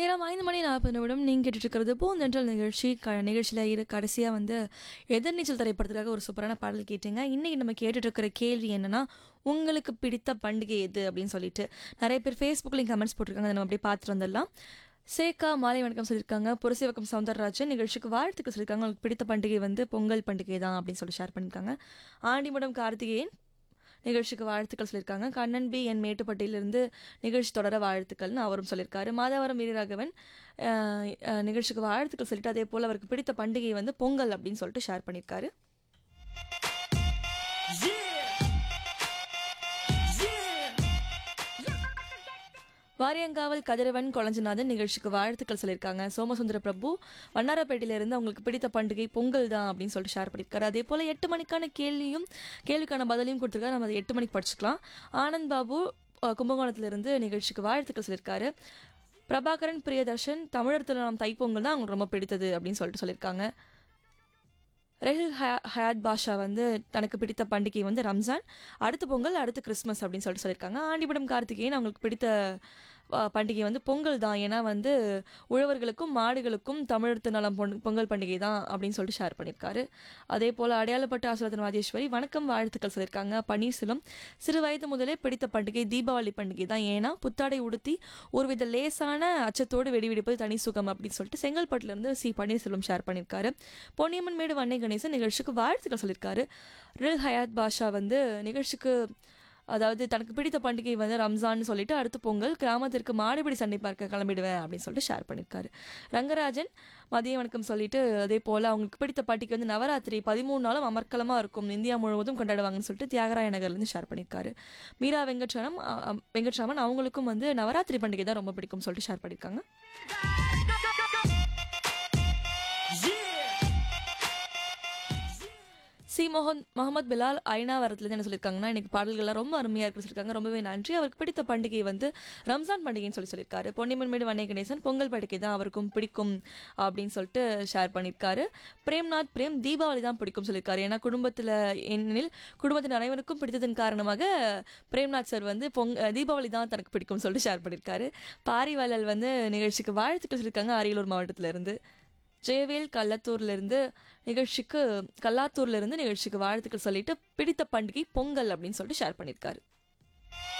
நேரம் ஐந்து மணி நாற்பது நிமிடம் நீங்கள் கேட்டுட்டு இருக்கிறது பூந்தென்றல் நிகழ்ச்சி க நிகழ்ச்சியில் இரு கடைசியாக வந்து எதிர்நீச்சல் திரைப்படத்துக்காக ஒரு சூப்பரான பாடல் கேட்டீங்க இன்றைக்கி நம்ம கேட்டுட்டு இருக்கிற கேள்வி என்னன்னா உங்களுக்கு பிடித்த பண்டிகை எது அப்படின்னு சொல்லிட்டு நிறைய பேர் ஃபேஸ்புக்லேயும் கமெண்ட்ஸ் போட்டிருக்காங்க அதை நம்ம அப்படியே பார்த்துட்டு வந்துடலாம் சேகா மாலை வணக்கம் சொல்லியிருக்காங்க புரசிவக்கம் சவுந்தரராஜன் நிகழ்ச்சிக்கு வாழ்த்துக்கள் சொல்லியிருக்காங்க உங்களுக்கு பிடித்த பண்டிகை வந்து பொங்கல் பண்டிகை தான் அப்படின்னு சொல்லி ஷேர் பண்ணியிருக்காங்க ஆண்டிமடம் கார்த்திகேயன் நிகழ்ச்சிக்கு வாழ்த்துக்கள் சொல்லியிருக்காங்க கண்ணன் பி என் மேட்டுப்பட்டியிலிருந்து நிகழ்ச்சி தொடர வாழ்த்துக்கள்னு அவரும் சொல்லியிருக்காரு மாதவரம் வீரராகவன் அஹ், அஹ், நிகழ்ச்சிக்கு வாழ்த்துக்கள் சொல்லிட்டு அதே போல் அவருக்கு பிடித்த பண்டிகை வந்து பொங்கல் அப்படின்னு சொல்லிட்டு ஷேர் பண்ணியிருக்காரு வாரியங்காவல் கதிரவன் கொளஞ்சநாதன் நிகழ்ச்சிக்கு வாழ்த்துக்கள் சொல்லியிருக்காங்க சோமசுந்தர பிரபு வண்ணாரப்பேட்டையிலிருந்து அவங்களுக்கு பிடித்த பண்டிகை பொங்கல் தான் அப்படின்னு சொல்லிட்டு ஷேர் பண்ணியிருக்காரு அதே போல் எட்டு மணிக்கான கேள்வியும் கேள்விக்கான பதிலையும் கொடுத்துருக்காரு நம்ம அதை எட்டு மணிக்கு படிச்சுக்கலாம் ஆனந்த் பாபு அஹ், கும்பகோணத்திலிருந்து நிகழ்ச்சிக்கு வாழ்த்துக்கள் சொல்லியிருக்காரு பிரபாகரன் பிரியதர்ஷன் தமிழர் திருநாம் தைப்பொங்கல் தான் அவங்களுக்கு ரொம்ப பிடித்தது அப்படின்னு சொல்லிட்டு சொல்லியிருக்காங்க ரெஹில் ஹயா- ஹயாத் பாஷா வந்து தனக்கு பிடித்த பண்டிகை வந்து ரம்ஜான் அடுத்த பொங்கல் அடுத்து கிறிஸ்மஸ் அப்படின்னு சொல்லிட்டு சொல்லியிருக்காங்க ஆண்டிபடம் கார்த்திகேயன் அவங்களுக்கு பிடித்த அஹ், பண்டிகை வந்து பொங்கல் தான் ஏன்னா வந்து உழவர்களுக்கும் மாடுகளுக்கும் தமிழர் திருநலம் பொன் பொங்கல் பண்டிகை தான் அப்படின்னு சொல்லிட்டு ஷேர் பண்ணியிருக்காரு அதே போல் அடையாளப்பட்ட ஆசுரதன் வாதேஸ்வரி வணக்கம் வாழ்த்துக்கள் சொல்லியிருக்காங்க பன்னீர்செல்வம் சிறு வயது முதலே பிடித்த பண்டிகை தீபாவளி பண்டிகை தான் ஏன்னா புத்தாடை உடுத்தி ஒருவித லேசான அச்சத்தோடு வெடி வெடிப்பது தனி சுகம் அப்படின்னு சொல்லிட்டு செங்கல்பட்டுல இருந்து சி பன்னீர்செல்வம் ஷேர் பண்ணியிருக்காரு பொன்னியம்மன் மேடு வன்னை கணேசன் நிகழ்ச்சிக்கு வாழ்த்துக்கள் சொல்லியிருக்காரு ரில் ஹயாத் பாஷா வந்து நிகழ்ச்சிக்கு அதாவது தனக்கு பிடித்த பண்டிகை வந்து ரம்ஜான்னு சொல்லிட்டு அடுத்து பொங்கல் கிராமத்திற்கு மாடுபிடி சண்டை பார்க்க கிளம்பிடுவேன் அப்படின்னு சொல்லிட்டு ஷேர் பண்ணியிருக்காரு ரங்கராஜன் மதிய வணக்கம் சொல்லிட்டு அதே போல் அவங்களுக்கு பிடித்த பண்டிகை வந்து நவராத்திரி பதிமூணு நாளும் அமர்க்கலமாக இருக்கும் இந்தியா முழுவதும் கொண்டாடுவாங்கன்னு சொல்லிட்டு தியாகராய நகர்லேருந்து ஷேர் பண்ணியிருக்காரு மீரா வெங்கட்ராமன் அ- அ- வெங்கட்ராமன் அவங்களுக்கும் வந்து நவராத்திரி பண்டிகை தான் ரொம்ப பிடிக்கும்னு சொல்லிட்டு ஷேர் பண்ணியிருக்காங்க சி மோகன் முகமது பிலால் ஐநாவரத்துலேருந்து என்ன சொல்லியிருக்காங்கன்னா இன்னைக்கு பாடல்கள்லாம் ரொம்ப அருமையாக இருக்கு சொல்லியிருக்காங்க ரொம்பவே நன்றி அவருக்கு பிடித்த பண்டிகை வந்து ரம்ஜான் பண்டிகைன்னு சொல்லி சொல்லியிருக்காரு பொன்னிமன்மேடு வண்ணை கணேசன் பொங்கல் பண்டிகை தான் அவருக்கும் பிடிக்கும் அப்படின்னு சொல்லிட்டு ஷேர் பண்ணியிருக்காரு பிரேம்நாத் பிரேம் தீபாவளி தான் பிடிக்கும் சொல்லியிருக்காரு ஏன்னா குடும்பத்தில் ஏனெனில் குடும்பத்தின் அனைவருக்கும் பிடித்ததன் காரணமாக பிரேம்நாத் சார் வந்து பொங் தீபாவளி தான் தனக்கு பிடிக்கும்னு சொல்லிட்டு ஷேர் பண்ணியிருக்காரு பாரிவாளல் வந்து நிகழ்ச்சிக்கு வாழ்த்துக்கள் சொல்லியிருக்காங்க அரியலூர் மாவட்டத்துல இருந்து ஜெயவேல் கள்ளத்தூர்ல இருந்து நிகழ்ச்சிக்கு கல்லாத்தூர்ல இருந்து நிகழ்ச்சிக்கு வாழ்த்துக்கள் சொல்லிட்டு பிடித்த பண்டிகை பொங்கல் அப்படின்னு சொல்லிட்டு ஷேர் பண்ணியிருக்காரு